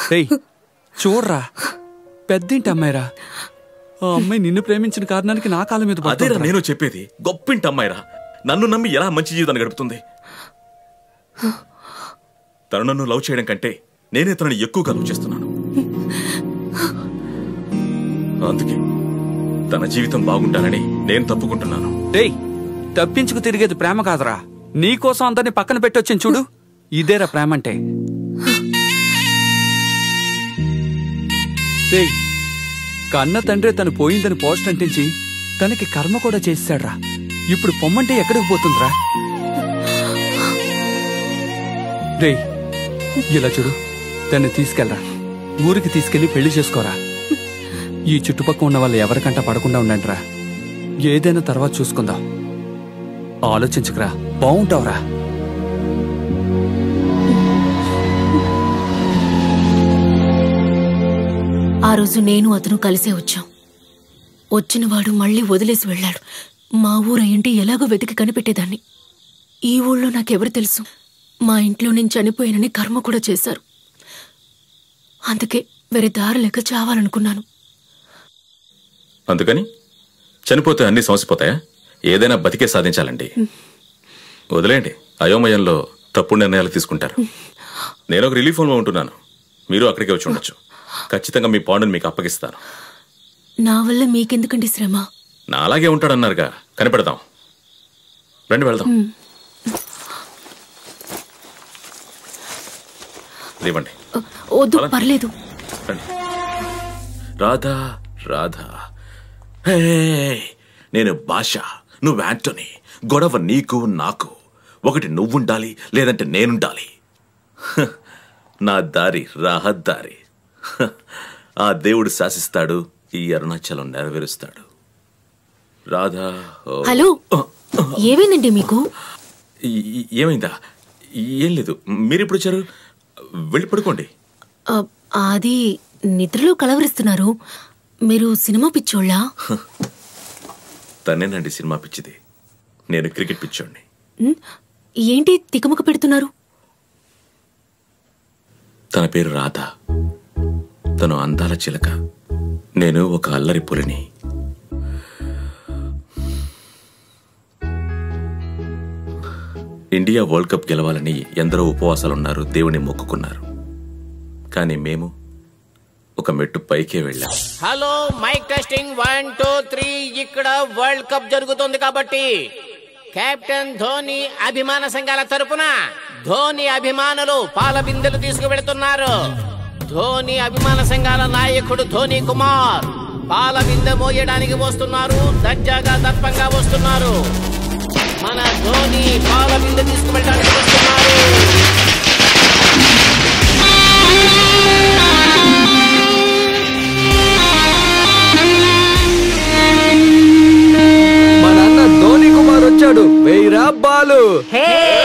రేయ్ చూడ్రా పెద్దింటి అమ్మాయిరా ఆ అమ్మాయి నిన్ను ప్రేమించిన కారణానికి నా కాలం మీద అదేరా పడుతోందిరా. నేను చెప్పేది గొప్పింటి అమ్మాయిరా నన్ను నమ్మి ఎలా మంచి జీవితాన్ని గడుపుతుంది తను నన్ను లవ్ చేయడం కంటే నేనే తనని ఎక్కువగా లవ్ చేస్తున్నాను అందుకే తన జీవితం బాగుండాలని నేను తప్పుకుంటున్నాను రేయ్ తప్పించుకు తిరిగేది ప్రేమ కాదురా నీకోసం అందరిని పక్కన పెట్టొచ్చాను చూడు ఇదేరా ప్రేమ అంటే రేయ్ కన్న తండ్రి తను పోయిందని పోస్ట్ అంటించి తనకి కర్మ కూడా చేశాడ్రా ఇప్పుడు పొమ్మంటే ఎక్కడికి పోతుందిరా రేయ్ ఇలా చూడు దాన్ని తీసుకెళ్ళరా ఊరికి తీసుకెళ్లి పెళ్లి చేసుకోరా ఈ చుట్టుపక్కల ఉన్న వాళ్ళు ఎవరికంట పడకుండా ఉండండిరా ఏదైనా తర్వాత చూసుకుందాం ఆలోచించకరా బాగుంటావురా ఆ రోజు నేను అతను కలిసే వచ్చాం వచ్చినవాడు మళ్ళీ వదిలేసి వెళ్ళాడు మా ఊరు అయ్యంటే ఎలాగో వెతికి కనిపెట్టేదాన్ని ఈ ఊళ్ళో నాకెవరు తెలుసు మా ఇంట్లో నేను చనిపోయానని కర్మ కూడా చేశారు అందుకే వేరే దారి లేక చావాలనుకున్నాను అందుకని చనిపోతే అన్ని సమసిపోతాయా ఏదైనా బతికే సాధించాలండి వదిలేండి అయోమయంలో తప్పుడు నిర్ణయాలు తీసుకుంటారు నేను ఒక రిలీఫ్ హోమ్లో ఉంటున్నాను మీరు అక్కడికే వచ్చి ఉండొచ్చు ఖచ్చితంగా మీ పాండుని మీకు అప్పగిస్తాను నా వల్ల మీకెందుకండి శ్రమ నా అలాగే ఉంటాడన్నారుగా కనిపెడదాం రండి వెళ్దాం లేవండి అ, వద్దు పర్లేదు రండి రాధా రాధా హే నేను భాష నువ్వు యాంటోనీ గొడవ నీకు నాకు ఒకటి నువ్వుండాలి లేదంటే నేనుండాలి హ, నా దారి రహదారి హ, ఆ దేవుడు శాసిస్తాడు ఈ అరుణాచలం నెరవేరుస్తాడు రాధా ఓ. హలో ఏమైందండి మీకు ఈ- ఈ- ఏమైందా ఏం లేదు మీరెప్పుడు వచ్చారు వెళ్ళి పడుకోండి అ, అది నిద్రలో కలవరిస్తున్నారు మీరు సినిమా పిచ్చోళ్ళా తనేనండి సినిమా పిచ్చిది నేను క్రికెట్ పిచ్చోడిని ఉమ్, ఏంటి తికమక పెడుతున్నారు తన పేరు రాధ తను అందాల చిలక నేను ఒక అల్లరి పులిని ఇండియా వరల్డ్ కప్ గెలవాలని ఎందరో ఉపవాసాలున్నారు దేవుని మొక్కుకున్నారు కానీ మేము ఒక మెట్టు పైకే వెళ్ళాం hello mike testing one two three ఇక్కడ వరల్డ్ కప్ జరుగుతుంది కాబట్టి కెప్టెన్ ధోని అభిమాన సంఘాల తరపున ధోని అభిమానులు పాల బిందెలు తీసుకువెడుతున్నారు ధోని అభిమాన సంఘాల నాయకుడు ధోని కుమార్ పాల బిందె మోయడానికి వస్తున్నారు దర్జాగా దర్పంగా వస్తున్నారు మన ధోని పాల బిందె తీసుకువెళ్ళడానికి వస్తున్నారు మా నాన్న ధోని కుమార్ వచ్చాడు వెయ్యిరా బాలు హే